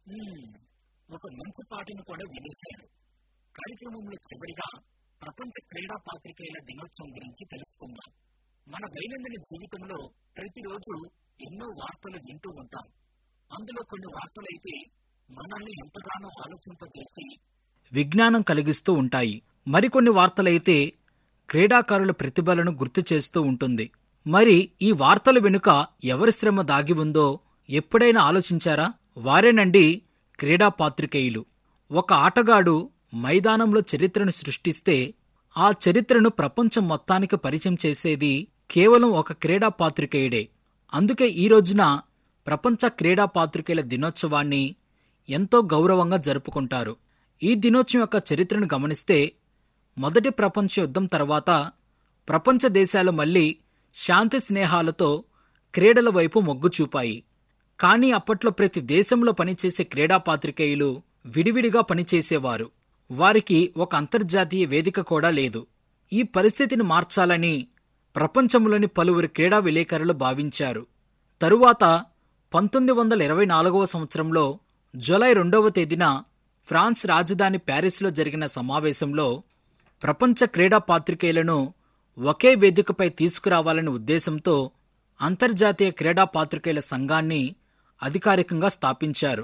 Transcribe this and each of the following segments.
మ్మ్, ఒక మంచి పాటను కూడా వినేశారు కార్యక్రమంలో చివరిగా ప్రపంచ క్రీడా పాత్రికేయుల దినోత్సవం గురించి తెలుసుకుందాం మన దైనందిన జీవితంలో ప్రతిరోజు ఎన్నో వార్తలు వింటూ ఉంటాం అందులో కొన్ని వార్తలైతే మనల్ని ఎంతగానో ఆలోచింపజేసి విజ్ఞానం కలిగిస్తూ ఉంటాయి మరికొన్ని వార్తలైతే క్రీడాకారుల ప్రతిభలను గుర్తు చేస్తూ ఉంటుంది మరి ఈ వార్తల వెనుక ఎవరి శ్రమ దాగి ఉందో ఎప్పుడైనా ఆలోచించారా వారేనండి క్రీడా పాత్రికేయులు ఒక ఆటగాడు మైదానంలో చరిత్రను సృష్టిస్తే ఆ చరిత్రను ప్రపంచం మొత్తానికి పరిచయం చేసేది కేవలం ఒక క్రీడా పాత్రికేయుడే అందుకే ఈ రోజున ప్రపంచ క్రీడా పాత్రికేయుల దినోత్సవాన్ని ఎంతో గౌరవంగా జరుపుకుంటారు ఈ దినోత్సవం యొక్క చరిత్రను గమనిస్తే మొదటి ప్రపంచ యుద్ధం తర్వాత ప్రపంచ దేశాలు మళ్ళీ శాంతి స్నేహాలతో క్రీడల వైపు మొగ్గు చూపాయి కానీ అప్పట్లో ప్రతి దేశంలో పనిచేసే క్రీడా పాత్రికేయులు విడివిడిగా పనిచేసేవారు వారికి ఒక అంతర్జాతీయ వేదిక కూడా లేదు ఈ పరిస్థితిని మార్చాలని ప్రపంచంలోని పలువురు క్రీడా విలేకరులు భావించారు తరువాత పంతొమ్మిది వందల ఇరవై నాలుగవ సంవత్సరంలో జూలై రెండవ తేదీన ఫ్రాన్స్ రాజధాని ప్యారిస్లో జరిగిన సమావేశంలో ప్రపంచ క్రీడా పాత్రికేయులను ఒకే వేదికపై తీసుకురావాలనే ఉద్దేశంతో అంతర్జాతీయ క్రీడా పాత్రికేయుల సంఘాన్ని అధికారికంగా స్థాపించారు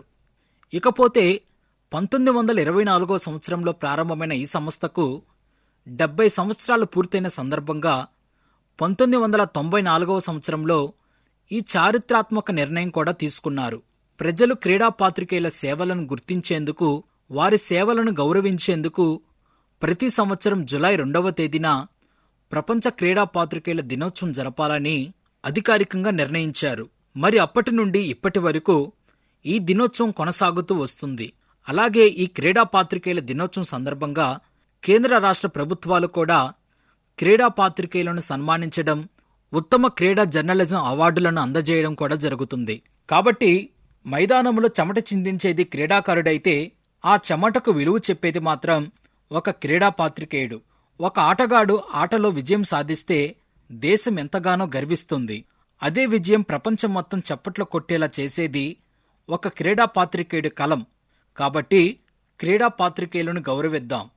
ఇకపోతే పంతొమ్మిది వందల ఇరవై నాలుగో సంవత్సరంలో ప్రారంభమైన ఈ సంస్థకు డెబ్బై సంవత్సరాలు పూర్తయిన సందర్భంగా పంతొమ్మిది వందల తొంభై నాలుగవ సంవత్సరంలో ఈ చారిత్రాత్మక నిర్ణయం కూడా తీసుకున్నారు ప్రజలు క్రీడా పాత్రికేయుల సేవలను గుర్తించేందుకు వారి సేవలను గౌరవించేందుకు ప్రతి సంవత్సరం జులై రెండవ తేదీన ప్రపంచ క్రీడా పాత్రికేయుల దినోత్సవం జరపాలని అధికారికంగా నిర్ణయించారు మరి అప్పటి నుండి ఇప్పటి వరకు ఈ దినోత్సవం కొనసాగుతూ వస్తుంది అలాగే ఈ క్రీడా పాత్రికేయుల దినోత్సవం సందర్భంగా కేంద్ర రాష్ట్ర ప్రభుత్వాలు కూడా క్రీడా పాత్రికేయులను సన్మానించడం ఉత్తమ క్రీడా జర్నలిజం అవార్డులను అందజేయడం కూడా జరుగుతుంది కాబట్టి మైదానంలో చెమట చిందించేది క్రీడాకారుడైతే ఆ చెమటకు విలువ చెప్పేది మాత్రం ఒక క్రీడా పాత్రికేయుడు ఒక ఆటగాడు ఆటలో విజయం సాధిస్తే దేశం ఎంతగానో గర్విస్తుంది అదే విజయం ప్రపంచం మొత్తం చప్పట్లు కొట్టేలా చేసేది ఒక క్రీడా పాత్రికేయుడి కలం కాబట్టి క్రీడా పాత్రికేయులను గౌరవిద్దాం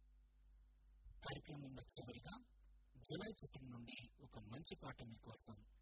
కార్యక్రమంలో చివరిగా జులై చిత్రం నుండి ఒక మంచి పాట మీకోసం